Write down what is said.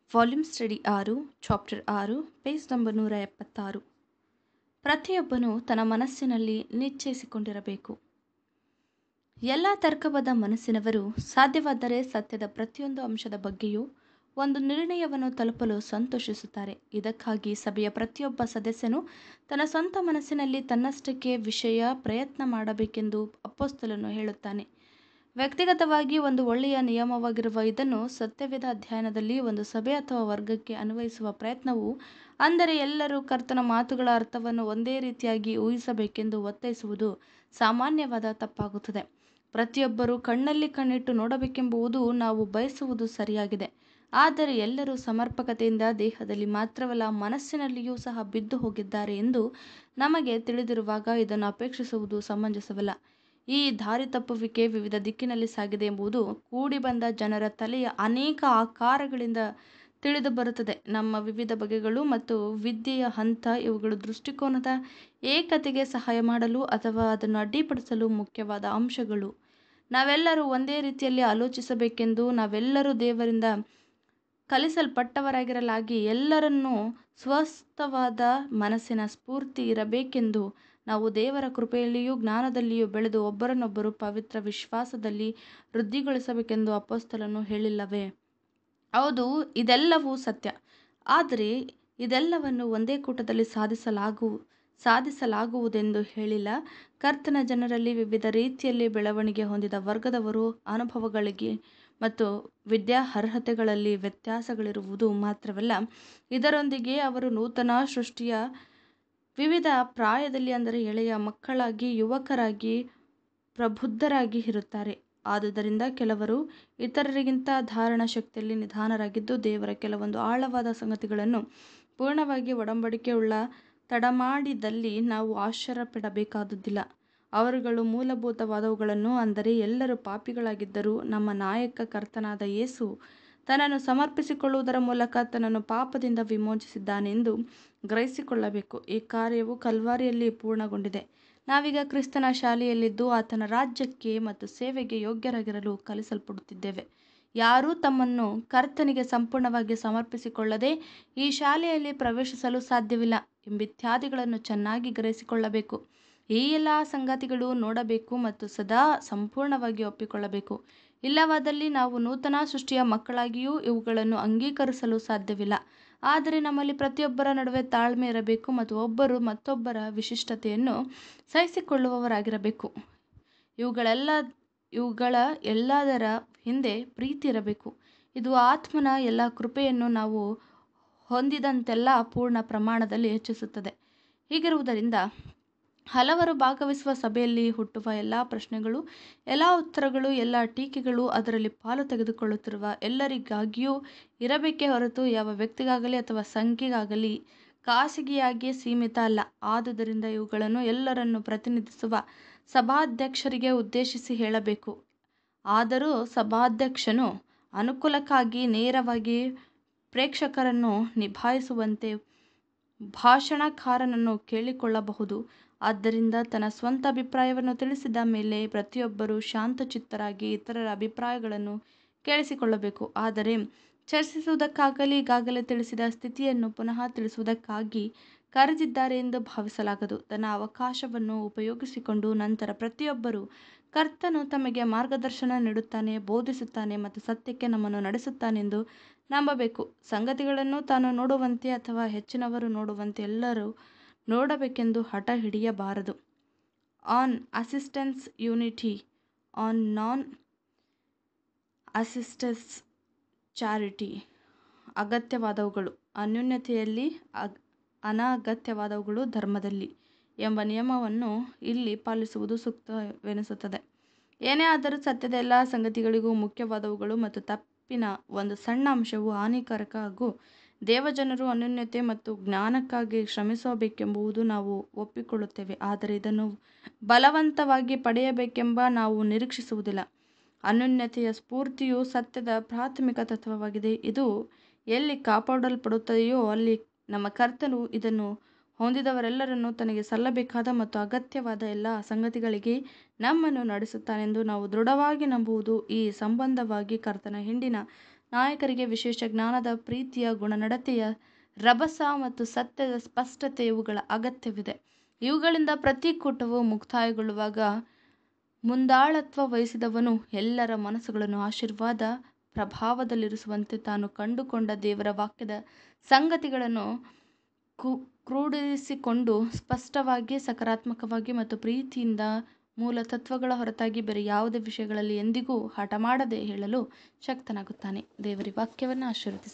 volume study ಆರು chapter ಆರು page number ನೂರ ಎಪ್ಪತ್ತಾರು ಪ್ರತಿಯೊಬ್ಬನೂ ತನ್ನ ಮನಸ್ಸಿನಲ್ಲಿ ನಿಶ್ಚಯಿಸಿಕೊಂಡಿರಬೇಕು ಎಲ್ಲ ತರ್ಕಬದ್ಧ ಮನಸ್ಸಿನವರು ಸಾಧ್ಯವಾದರೆ ಸತ್ಯದ ಪ್ರತಿಯೊಂದು ಅಂಶದ ಬಗ್ಗೆಯೂ ಒಂದು ನಿರ್ಣಯವನ್ನು ತಲುಪಲು ಸಂತೋಷಿಸುತ್ತಾರೆ ಇದಕ್ಕಾಗಿ ಸಭೆಯ ಪ್ರತಿಯೊಬ್ಬ ಸದಸ್ಯನು ತನ್ನ ಸ್ವಂತ ಮನಸ್ಸಿನಲ್ಲಿ ತನ್ನಷ್ಟಕ್ಕೆ ವಿಷಯ ಪ್ರಯತ್ನ ಮಾಡಬೇಕೆಂದು ಅಪೊಸ್ತಲನು ಹೇಳುತ್ತಾನೆ ವ್ಯಕ್ತಿಗತವಾಗಿ ಒಂದು ಒಳ್ಳೆಯ ನಿಯಮವಾಗಿರುವ ಇದನ್ನು ಸತ್ಯವೇದ ಅಧ್ಯಯನದಲ್ಲಿ ಒಂದು ಸಭೆ ಅಥವಾ ವರ್ಗಕ್ಕೆ ಅನ್ವಯಿಸುವ ಪ್ರಯತ್ನವು ಅಂದರೆ ಎಲ್ಲರೂ ಕರ್ತನ ಮಾತುಗಳ ಅರ್ಥವನ್ನು ಒಂದೇ ರೀತಿಯಾಗಿ ಊಹಿಸಬೇಕೆಂದು ಒತ್ತಾಯಿಸುವುದು ಸಾಮಾನ್ಯವಾದ ತಪ್ಪಾಗುತ್ತದೆ ಪ್ರತಿಯೊಬ್ಬರೂ ಕಣ್ಣಲ್ಲಿ ಕಣ್ಣಿಟ್ಟು ನೋಡಬೇಕೆಂಬುದು ನಾವು ಬಯಸುವುದು ಸರಿಯಾಗಿದೆ ಆದರೆ ಎಲ್ಲರೂ ಸಮರ್ಪಕತೆಯಿಂದ ದೇಹದಲ್ಲಿ ಮಾತ್ರವಲ್ಲ ಮನಸ್ಸಿನಲ್ಲಿಯೂ ಸಹ ಬಿದ್ದು ಹೋಗಿದ್ದಾರೆ ಎಂದು ನಮಗೆ ತಿಳಿದಿರುವಾಗ ಇದನ್ನು ಅಪೇಕ್ಷಿಸುವುದು ಸಮಂಜಸವಲ್ಲ ಈ ದಾರಿ ತಪ್ಪುವಿಕೆ ವಿವಿಧ ದಿಕ್ಕಿನಲ್ಲಿ ಸಾಗಿದೆ ಎಂಬುದು ಕೂಡಿ ಬಂದ ಜನರ ತಲೆಯ ಅನೇಕ ಆಕಾರಗಳಿಂದ ತಿಳಿದು ಬರುತ್ತದೆ ನಮ್ಮ ವಿವಿಧ ಬಗೆಗಳು ಮತ್ತು ವಿದ್ಯೆಯ ಹಂತ ಇವುಗಳು ದೃಷ್ಟಿಕೋನದ ಏಕತೆಗೆ ಸಹಾಯ ಮಾಡಲು ಅಥವಾ ಅದನ್ನು ಅಡ್ಡಿಪಡಿಸಲು ಮುಖ್ಯವಾದ ಅಂಶಗಳು ನಾವೆಲ್ಲರೂ ಒಂದೇ ರೀತಿಯಲ್ಲಿ ಆಲೋಚಿಸಬೇಕೆಂದು ನಾವೆಲ್ಲರೂ ದೇವರಿಂದ ಕಲಿಸಲ್ಪಟ್ಟವರಾಗಿರಲಾಗಿ ಎಲ್ಲರನ್ನೂ ಸ್ವಸ್ಥವಾದ ಮನಸ್ಸಿನ ಸ್ಫೂರ್ತಿ ಇರಬೇಕೆಂದು ನಾವು ದೇವರ ಕೃಪೆಯಲ್ಲಿಯೂ ಜ್ಞಾನದಲ್ಲಿಯೂ ಬೆಳೆದು ಒಬ್ಬರನ್ನೊಬ್ಬರು ಪವಿತ್ರ ವಿಶ್ವಾಸದಲ್ಲಿ ವೃದ್ಧಿಗೊಳಿಸಬೇಕೆಂದು ಅಪೊಸ್ತಲನು ಹೇಳಿಲ್ಲವೇ ಹೌದು ಇದೆಲ್ಲವೂ ಸತ್ಯ ಆದರೆ ಇದೆಲ್ಲವನ್ನು ಒಂದೇ ಕೂಟದಲ್ಲಿ ಸಾಧಿಸಲಾಗು ಸಾಧಿಸಲಾಗುವುದೆಂದು ಹೇಳಿಲ್ಲ ಕರ್ತನ ಜನರಲ್ಲಿ ವಿವಿಧ ರೀತಿಯಲ್ಲಿ ಬೆಳವಣಿಗೆ ಹೊಂದಿದ ವರ್ಗದವರು ಅನುಭವಗಳಿಗೆ ಮತ್ತು ವಿದ್ಯಾರ್ಹತೆಗಳಲ್ಲಿ ವ್ಯತ್ಯಾಸಗಳಿರುವುದು ಮಾತ್ರವಲ್ಲ ಇದರೊಂದಿಗೆ ಅವರು ನೂತನ ಸೃಷ್ಟಿಯ ವಿವಿಧ ಪ್ರಾಯದಲ್ಲಿ ಅಂದರೆ ಎಳೆಯ ಮಕ್ಕಳಾಗಿ ಯುವಕರಾಗಿ ಪ್ರಬುದ್ಧರಾಗಿ ಇರುತ್ತಾರೆ ಆದುದರಿಂದ ಕೆಲವರು ಇತರರಿಗಿಂತ ಧಾರಣ ಶಕ್ತಿಯಲ್ಲಿ ನಿಧಾನರಾಗಿದ್ದು ದೇವರ ಕೆಲವೊಂದು ಆಳವಾದ ಸಂಗತಿಗಳನ್ನು ಪೂರ್ಣವಾಗಿ ಒಡಂಬಡಿಕೆಯುಳ್ಳ ತಡಮಾಡಿದಲ್ಲಿ ನಾವು ಆಶ್ಚರ್ಯಪಡಬೇಕಾದುದಿಲ್ಲ ಅವರುಗಳು ಮೂಲಭೂತವಾದವುಗಳನ್ನು ಅಂದರೆ ಎಲ್ಲರೂ ಪಾಪಿಗಳಾಗಿದ್ದರೂ ನಮ್ಮ ನಾಯಕ ಕರ್ತನಾದ ಯೇಸು ತನ್ನನ್ನು ಸಮರ್ಪಿಸಿಕೊಳ್ಳುವುದರ ಮೂಲಕ ತನ್ನನ್ನು ಪಾಪದಿಂದ ವಿಮೋಚಿಸಿದ್ದಾನೆಂದು ಗ್ರಹಿಸಿಕೊಳ್ಳಬೇಕು ಈ ಕಾರ್ಯವು ಕಲ್ವಾರಿಯಲ್ಲಿ ಪೂರ್ಣಗೊಂಡಿದೆ ನಾವೀಗ ಕ್ರಿಸ್ತನ ಶಾಲೆಯಲ್ಲಿದ್ದು ಆತನ ರಾಜ್ಯಕ್ಕೆ ಮತ್ತು ಸೇವೆಗೆ ಯೋಗ್ಯರಾಗಿರಲು ಕಲಿಸಲ್ಪಡುತ್ತಿದ್ದೇವೆ ಯಾರೂ ತಮ್ಮನ್ನು ಕರ್ತನಿಗೆ ಸಂಪೂರ್ಣವಾಗಿ ಸಮರ್ಪಿಸಿಕೊಳ್ಳದೆ ಈ ಶಾಲೆಯಲ್ಲಿ ಪ್ರವೇಶಿಸಲು ಸಾಧ್ಯವಿಲ್ಲ ಎಂಬಿತ್ಯಾದಿಗಳನ್ನು ಚೆನ್ನಾಗಿ ಗ್ರಹಿಸಿಕೊಳ್ಳಬೇಕು ಈ ಎಲ್ಲ ಸಂಗತಿಗಳು ನೋಡಬೇಕು ಮತ್ತು ಸದಾ ಸಂಪೂರ್ಣವಾಗಿ ಒಪ್ಪಿಕೊಳ್ಳಬೇಕು ಇಲ್ಲವಾದಲ್ಲಿ ನಾವು ನೂತನ ಸೃಷ್ಟಿಯ ಮಕ್ಕಳಾಗಿಯೂ ಇವುಗಳನ್ನು ಅಂಗೀಕರಿಸಲು ಸಾಧ್ಯವಿಲ್ಲ ಆದರೆ ನಮ್ಮಲ್ಲಿ ಪ್ರತಿಯೊಬ್ಬರ ನಡುವೆ ತಾಳ್ಮೆ ಇರಬೇಕು ಮತ್ತು ಒಬ್ಬರು ಮತ್ತೊಬ್ಬರ ವಿಶಿಷ್ಟತೆಯನ್ನು ಸಹಿಸಿಕೊಳ್ಳುವವರಾಗಿರಬೇಕು ಇವುಗಳೆಲ್ಲ ಇವುಗಳ ಎಲ್ಲದರ ಹಿಂದೆ ಪ್ರೀತಿ ಇರಬೇಕು ಇದು ಆತ್ಮನ ಎಲ್ಲ ಕೃಪೆಯನ್ನು ನಾವು ಹೊಂದಿದಂತೆಲ್ಲ ಪೂರ್ಣ ಪ್ರಮಾಣದಲ್ಲಿ ಹೆಚ್ಚಿಸುತ್ತದೆ ಹೀಗಿರುವುದರಿಂದ ಹಲವರು ಭಾಗವಹಿಸುವ ಸಭೆಯಲ್ಲಿ ಹುಟ್ಟುವ ಎಲ್ಲ ಪ್ರಶ್ನೆಗಳು ಎಲ್ಲ ಉತ್ತರಗಳು ಎಲ್ಲ ಟೀಕೆಗಳು ಅದರಲ್ಲಿ ಪಾಲು ತೆಗೆದುಕೊಳ್ಳುತ್ತಿರುವ ಎಲ್ಲರಿಗಾಗಿಯೂ ಇರಬೇಕೇ ಹೊರತು ಯಾವ ವ್ಯಕ್ತಿಗಾಗಲಿ ಅಥವಾ ಸಂಖ್ಯೆಗಾಗಲಿ ಖಾಸಗಿಯಾಗಿ ಸೀಮಿತ ಅಲ್ಲ ಆದುದರಿಂದ ಇವುಗಳನ್ನು ಎಲ್ಲರನ್ನು ಪ್ರತಿನಿಧಿಸುವ ಸಭಾಧ್ಯಕ್ಷರಿಗೆ ಉದ್ದೇಶಿಸಿ ಹೇಳಬೇಕು ಆದರೂ ಸಭಾಧ್ಯಕ್ಷನು ಅನುಕೂಲಕ್ಕಾಗಿ ನೇರವಾಗಿ ಪ್ರೇಕ್ಷಕರನ್ನು ನಿಭಾಯಿಸುವಂತೆ ಭಾಷಣಕಾರನನ್ನು ಕೇಳಿಕೊಳ್ಳಬಹುದು ಆದ್ದರಿಂದ ತನ್ನ ಸ್ವಂತ ಅಭಿಪ್ರಾಯವನ್ನು ತಿಳಿಸಿದ ಮೇಲೆ ಪ್ರತಿಯೊಬ್ಬರೂ ಶಾಂತಚಿತ್ತರಾಗಿ ಇತರರ ಅಭಿಪ್ರಾಯಗಳನ್ನು ಕೇಳಿಸಿಕೊಳ್ಳಬೇಕು ಆದರೆ ಚರ್ಚಿಸುವುದಕ್ಕಾಗಲಿ ಈಗಾಗಲೇ ತಿಳಿಸಿದ ಸ್ಥಿತಿಯನ್ನು ಪುನಃ ತಿಳಿಸುವುದಕ್ಕಾಗಿ ಕರೆದಿದ್ದಾರೆ ಎಂದು ಭಾವಿಸಲಾಗದು ತನ್ನ ಅವಕಾಶವನ್ನು ಉಪಯೋಗಿಸಿಕೊಂಡು ನಂತರ ಪ್ರತಿಯೊಬ್ಬರೂ ಕರ್ತನು ತಮಗೆ ಮಾರ್ಗದರ್ಶನ ನೀಡುತ್ತಾನೆ ಬೋಧಿಸುತ್ತಾನೆ ಮತ್ತು ಸತ್ಯಕ್ಕೆ ನಮ್ಮನ್ನು ನಡೆಸುತ್ತಾನೆಂದು ನಂಬಬೇಕು ಸಂಗತಿಗಳನ್ನು ತಾನು ನೋಡುವಂತೆ ಅಥವಾ ಹೆಚ್ಚಿನವರು ನೋಡುವಂತೆ ಎಲ್ಲರೂ ನೋಡಬೇಕೆಂದು ಹಠ ಹಿಡಿಯಬಾರದು in essentials unity in non-essentials charity ಅಗತ್ಯವಾದವುಗಳು ಅನ್ಯೋನ್ಯತೆಯಲ್ಲಿ ಅಗ್ ಅನಗತ್ಯವಾದವುಗಳು ಧರ್ಮದಲ್ಲಿ ಎಂಬ ನಿಯಮವನ್ನು ಇಲ್ಲಿ ಪಾಲಿಸುವುದು ಸೂಕ್ತವೆನಿಸುತ್ತದೆ ಏನೇ ಆದರೂ ಸತ್ಯದ ಎಲ್ಲ ಸಂಗತಿಗಳಿಗೂ ಮುಖ್ಯವಾದವುಗಳು ಮತ್ತು ತಪ್ಪಿನ ಒಂದು ಸಣ್ಣ ಅಂಶವು ಹಾನಿಕಾರಕ ಹಾಗೂ ದೇವಜನರು ಅನ್ಯೋನ್ಯತೆ ಮತ್ತು ಜ್ಞಾನಕ್ಕಾಗಿ ಶ್ರಮಿಸಬೇಕೆಂಬುದು ನಾವು ಒಪ್ಪಿಕೊಳ್ಳುತ್ತೇವೆ ಆದರೆ ಇದನ್ನು ಬಲವಂತವಾಗಿ ಪಡೆಯಬೇಕೆಂಬ ನಾವು ನಿರೀಕ್ಷಿಸುವುದಿಲ್ಲ ಅನ್ಯೋನ್ಯತೆಯ ಸ್ಫೂರ್ತಿಯು ಸತ್ಯದ ಪ್ರಾಥಮಿಕ ತತ್ವವಾಗಿದೆ ಇದು ಎಲ್ಲಿ ಕಾಪಾಡಲ್ಪಡುತ್ತದೆಯೋ ಅಲ್ಲಿ ನಮ್ಮ ಕರ್ತನು ಇದನ್ನು ಹೊಂದಿದವರೆಲ್ಲರನ್ನು ತನಗೆ ಸಲ್ಲಬೇಕಾದ ಮತ್ತು ಅಗತ್ಯವಾದ ಎಲ್ಲ ಸಂಗತಿಗಳಿಗೆ ನಮ್ಮನ್ನು ನಡೆಸುತ್ತಾನೆಂದು ನಾವು ದೃಢವಾಗಿ ನಂಬುವುದು ಈ ಸಂಬಂಧವಾಗಿ ಕರ್ತನ ಹಿಂಡಿನ ನಾಯಕರಿಗೆ ವಿಶೇಷ ಜ್ಞಾನದ ಪ್ರೀತಿಯ ಗುಣನಡತೆಯ ರಭಸ ಮತ್ತು ಸತ್ಯದ ಸ್ಪಷ್ಟತೆ ಇವುಗಳ ಅಗತ್ಯವಿದೆ ಇವುಗಳಿಂದ ಪ್ರತಿ ಕೂಟವು ಮುಕ್ತಾಯಗೊಳ್ಳುವಾಗ ಮುಂದಾಳತ್ವ ವಹಿಸಿದವನು ಎಲ್ಲರ ಮನಸ್ಸುಗಳನ್ನು ಆಶೀರ್ವಾದ ಪ್ರಭಾವದಲ್ಲಿರಿಸುವಂತೆ ತಾನು ಕಂಡುಕೊಂಡ ದೇವರ ವಾಕ್ಯದ ಸಂಗತಿಗಳನ್ನು ಕ್ರೋಢೀಕರಿಸಿಕೊಂಡು ಸ್ಪಷ್ಟವಾಗಿ ಸಕಾರಾತ್ಮಕವಾಗಿ ಮತ್ತು ಪ್ರೀತಿಯಿಂದ ಮೂಲ ತತ್ವಗಳ ಹೊರತಾಗಿ ಬೇರೆ ಯಾವುದೇ ವಿಷಯಗಳಲ್ಲಿ ಎಂದಿಗೂ ಹಠ ಮಾಡದೆ ಹೇಳಲು ಶಕ್ತನಾಗುತ್ತಾನೆ ದೇವರ ವಾಕ್ಯವನ್ನು ಆಶೀರ್ವದಿಸಿ